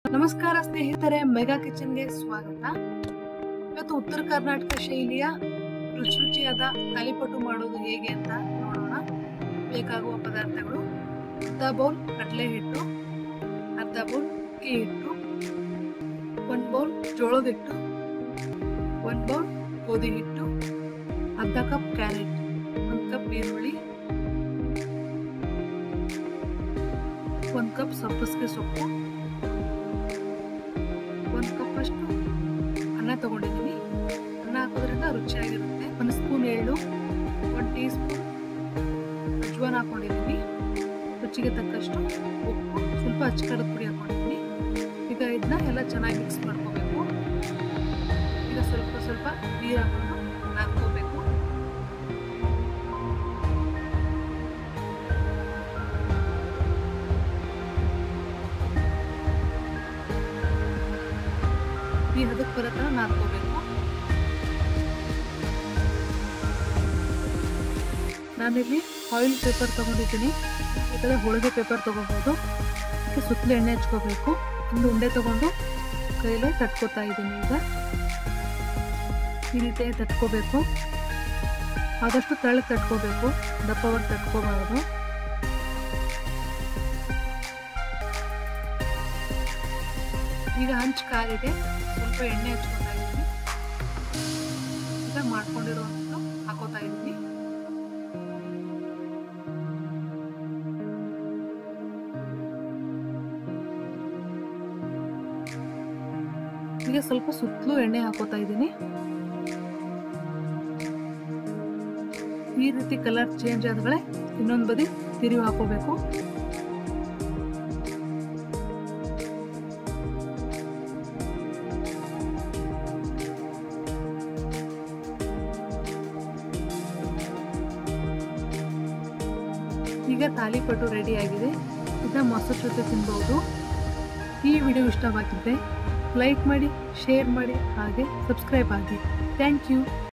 ನಮಸ್ಕಾರ ಸ್ನೇಹಿತರೆ ಮೆಗಾ ಕಿಚನ್ಗೆ ಸ್ವಾಗತ ಇವತ್ತು ಉತ್ತರ ಕರ್ನಾಟಕ ಶೈಲಿಯ ರುಚಿ ರುಚಿಯಾದ ತಾಲಿಪಟ್ಟು ಮಾಡೋದು ಹೇಗೆ ಅಂತ ನೋಡೋಣ ಬೇಕಾಗುವ ಪದಾರ್ಥಗಳು ಅರ್ಧ ಬೌಲ್ ಕಡಲೆ ಹಿಟ್ಟು ಅರ್ಧ ಬೌಲ್ ಅಕ್ಕಿ ಹಿಟ್ಟು ಒಂದು ಬೌಲ್ ಜೋಳದ ಹಿಟ್ಟು ಒಂದು ಬೌಲ್ ಗೋಧಿ ಹಿಟ್ಟು ಅರ್ಧ ಕಪ್ ಕ್ಯಾರೆಟ್ ಒಂದು ಕಪ್ ಈರುಳ್ಳಿ ಒಂದು ಕಪ್ ಸಬ್ಬಸಿಗೆ ಸೊಪ್ಪು ಒಂದು ಕಪ್ ಅಷ್ಟು ಅನ್ನ ತಗೊಂಡಿದ್ದೀನಿ ಅನ್ನ ಹಾಕೋದ್ರಿಂದ ರುಚಿಯಾಗಿರುತ್ತೆ ಒಂದು ಸ್ಪೂನ್ ಎಳ್ಳು ಒಂದು ಟೀ ಸ್ಪೂನ್ ಅಜ್ವಾನ ಹಾಕೊಂಡಿದ್ದೀನಿ ರುಚಿಗೆ ತಕ್ಕಷ್ಟು ಉಪ್ಪು ಸ್ವಲ್ಪ ಅಚ್ಚಕಾರದ ಪುಡಿ ಹಾಕೊಂಡಿದ್ದೀನಿ ಈಗ ಇದನ್ನ ಎಲ್ಲ ಚೆನ್ನಾಗಿ ಮಿಕ್ಸ್ ಮಾಡ್ಕೋಬೇಕು ಈಗ ಸ್ವಲ್ಪ ಸ್ವಲ್ಪ ನೀರು ಹಾಕೊಂಡು ನಾದ್ಕೋಬೇಕು ಈ ಹದಕ್ಕೆ ಬರೋ ಥರ ನಾದ್ಕೋಬೇಕು ನಾನಿಲ್ಲಿ ಆಯಿಲ್ ಪೇಪರ್ ತಗೊಂಡಿದ್ದೀನಿ ಬೇಕಾದ್ರೆ ಹೋಳಿಗೆ ಪೇಪರ್ ತಗೋಬೋದು ಅದಕ್ಕೆ ಸುತ್ತಲೂ ಎಣ್ಣೆ ಹಚ್ಕೋಬೇಕು ಒಂದು ಉಂಡೆ ತಗೊಂಡು ಕೈಲೇ ತಟ್ಕೋತಾ ಇದ್ದೀನಿ ಈಗ ಈ ರೀತಿಯಾಗಿ ತಟ್ಕೋಬೇಕು ಆದಷ್ಟು ತೆಳ್ಳಗೆ ತಟ್ಕೋಬೇಕು ದಪ್ಪವಾಗಿ ತಟ್ಕೋಬಾರ್ದು ಈಗ ಹಂಚು ಕಾಲಿದೆ ಸ್ವಲ್ಪ ಎಣ್ಣೆ ಹಚ್ಕೊತಾ ಇದ್ದೀನಿ ಈಗ ಮಾಡ್ಕೊಂಡಿರುವಂಥದ್ದು ಹಾಕೋತಾ ಇದ್ದೀನಿ ಈಗ ಸ್ವಲ್ಪ ಸುತ್ತಲೂ ಎಣ್ಣೆ ಹಾಕೋತಾ ಇದ್ದೀನಿ ಈ ರೀತಿ ಕಲರ್ ಚೇಂಜ್ ಆದ್ಮೇಲೆ ಇನ್ನೊಂದು ಬದಿ ತಿರುವಿ ಹಾಕೋಬೇಕು ಈಗ ತಾಲಿಪಟ್ಟು ರೆಡಿ ಆಗಿದೆ ಇದನ್ನ ಮೊಸರು ಜೊತೆ ತಿನ್ಬಹುದು ಈ ವಿಡಿಯೋ ಇಷ್ಟವಾಗಿದ್ದರೆ ಲೈಕ್ ಮಾಡಿ ಶೇರ್ ಮಾಡಿ ಹಾಗೆ ಸಬ್ಸ್ಕ್ರೈಬ್ ಆಗಿ ಥ್ಯಾಂಕ್ ಯು